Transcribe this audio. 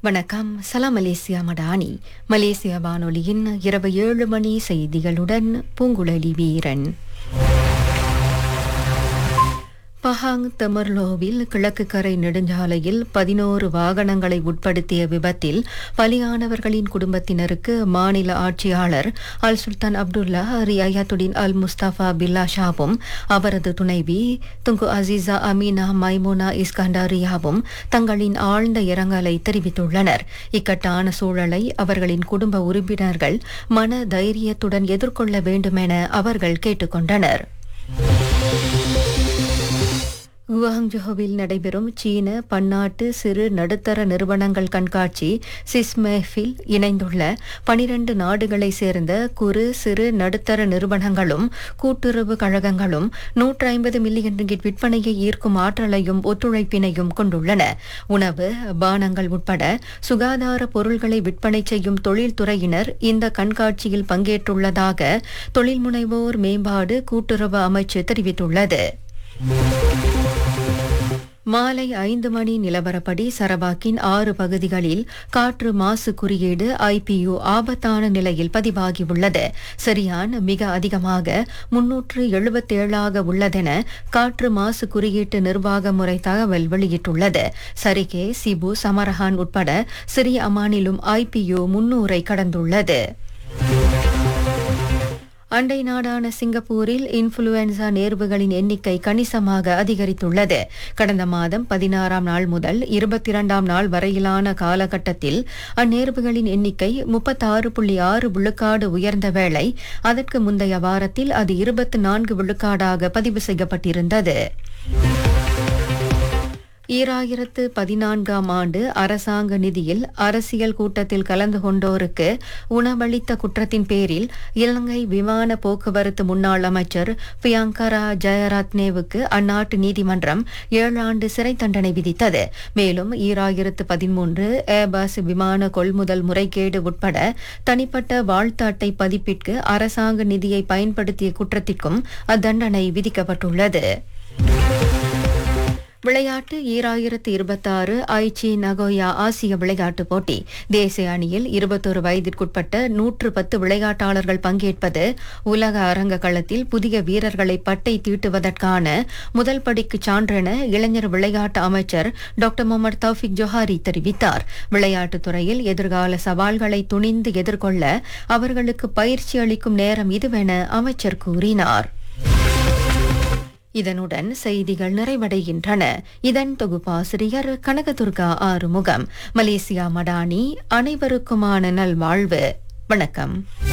வணக்கம் சலாம் Malaysia Madani Malaysia வானொலியின் இரவு ஏழு மணி செய்திகளுடன் பூங்குழலி வீரன் பஹாங் தெமர்லோவில் கிழக்கு கரை நெடுஞ்சாலையில் பதினோரு வாகனங்களை உட்படுத்திய விபத்தில் பலியானவர்களின் குடும்பத்தினருக்கு மாநில ஆட்சியாளர் அல் சுல்தான் அப்துல்லா ரியாயத்துடின் அல் முஸ்தபா பில்லா ஷாவும் அவரது துணைவி துங்கு அசீசா அமீனா மைமோனா இஸ்கண்டாரியாவும் தங்களின் ஆழ்ந்த இரங்கலை தெரிவித்துள்ளனர் இக்கட்டான சூழலை அவர்களின் குடும்ப உறுப்பினர்கள் மன தைரியத்துடன் எதிர்கொள்ள வேண்டுமென அவர்கள் கேட்டுக்கொண்டனர் குவாங்ஜோவில் நடைபெறும் சீன பன்னாட்டு சிறு நடுத்தர நிறுவனங்கள் கண்காட்சி சிஸ்மேஃபில் இணைந்துள்ள பனிரண்டு நாடுகளைச் சேர்ந்த குறு சிறு நடுத்தர நிறுவனங்களும் கூட்டுறவு கழகங்களும் நூற்று ஐம்பது மில்லியன் ரிங்கிட் விற்பனையை ஈர்க்கும் ஆற்றலையும் ஒத்துழைப்பினையும் கொண்டுள்ளன உணவு பானங்கள் உட்பட சுகாதார பொருள்களை விற்பனை செய்யும் தொழில்துறையினர் இந்த கண்காட்சியில் பங்கேற்றுள்ளதாக தொழில் முனைவோர் மேம்பாடு கூட்டுறவு அமைச்சு தெரிவித்துள்ளது மாலை ஐந்து மணி நிலவரப்படி சரவாக்கின் ஆறு பகுதிகளில் காற்று மாசு குறியீடு ஐபியு ஆபத்தான நிலையில் பதிவாகியுள்ளது சரியான் மிக அதிகமாக முன்னூற்று எழுபத்தேழாக உள்ளதென காற்று மாசு குறியீட்டு நிர்வாக முறை தகவல் வெளியிட்டுள்ளது சரிகே சிபு சமரஹான் உட்பட சிறிய அமானிலும் ஐபியு முன்னூரை கடந்துள்ளது அண்டை நாடான சிங்கப்பூரில் இன்ஃபுளுவன்சா நேர்வுகளின் எண்ணிக்கை கணிசமாக அதிகரித்துள்ளது கடந்த மாதம் பதினாறாம் நாள் முதல் இருபத்தி இரண்டாம் நாள் வரையிலான காலகட்டத்தில் அந்நேர்வுகளின் எண்ணிக்கை முப்பத்தாறு புள்ளி ஆறு விழுக்காடு உயர்ந்த வேளை அதற்கு முந்தைய வாரத்தில் அது இருபத்தி நான்கு விழுக்காடாக பதிவு செய்யப்பட்டிருந்தது ஈராயிரத்து பதினான்காம் ஆண்டு அரசாங்க நிதியில் அரசியல் கூட்டத்தில் கலந்து கொண்டோருக்கு உணவளித்த குற்றத்தின் பேரில் இலங்கை விமான போக்குவரத்து முன்னாள் அமைச்சர் பியங்கரா ஜெயரத்னேவுக்கு அந்நாட்டு நீதிமன்றம் ஏழாண்டு சிறை தண்டனை விதித்தது மேலும் ஈராயிரத்து பதிமூன்று ஏர்பஸ் விமான கொள்முதல் முறைகேடு உட்பட தனிப்பட்ட வாழ்த்து அட்டை பதிப்பிற்கு அரசாங்க நிதியை பயன்படுத்திய குற்றத்திற்கும் அத்தண்டனை விதிக்கப்பட்டுள்ளது விளையாட்டு ஈராயிரத்து இருபத்தாறு ஐச்சி நகோயா ஆசிய விளையாட்டுப் போட்டி தேசிய அணியில் இருபத்தொரு வயதிற்குட்பட்ட நூற்று பத்து விளையாட்டாளர்கள் பங்கேற்பது உலக அரங்க களத்தில் புதிய வீரர்களை பட்டை தீட்டுவதற்கான முதல் படிக்கு சான்றென இளைஞர் விளையாட்டு அமைச்சர் டாக்டர் முகமது தௌஃபிக் ஜொஹாரி தெரிவித்தார் விளையாட்டுத் துறையில் எதிர்கால சவால்களை துணிந்து எதிர்கொள்ள அவர்களுக்கு பயிற்சி அளிக்கும் நேரம் இதுவென அமைச்சர் கூறினார் இதனுடன் செய்திகள் நிறைவடைகின்றன இதன் தொகுப்பாசிரியர் கனகதுர்கா ஆறுமுகம் மலேசியா மடானி அனைவருக்குமான நல்வாழ்வு வணக்கம்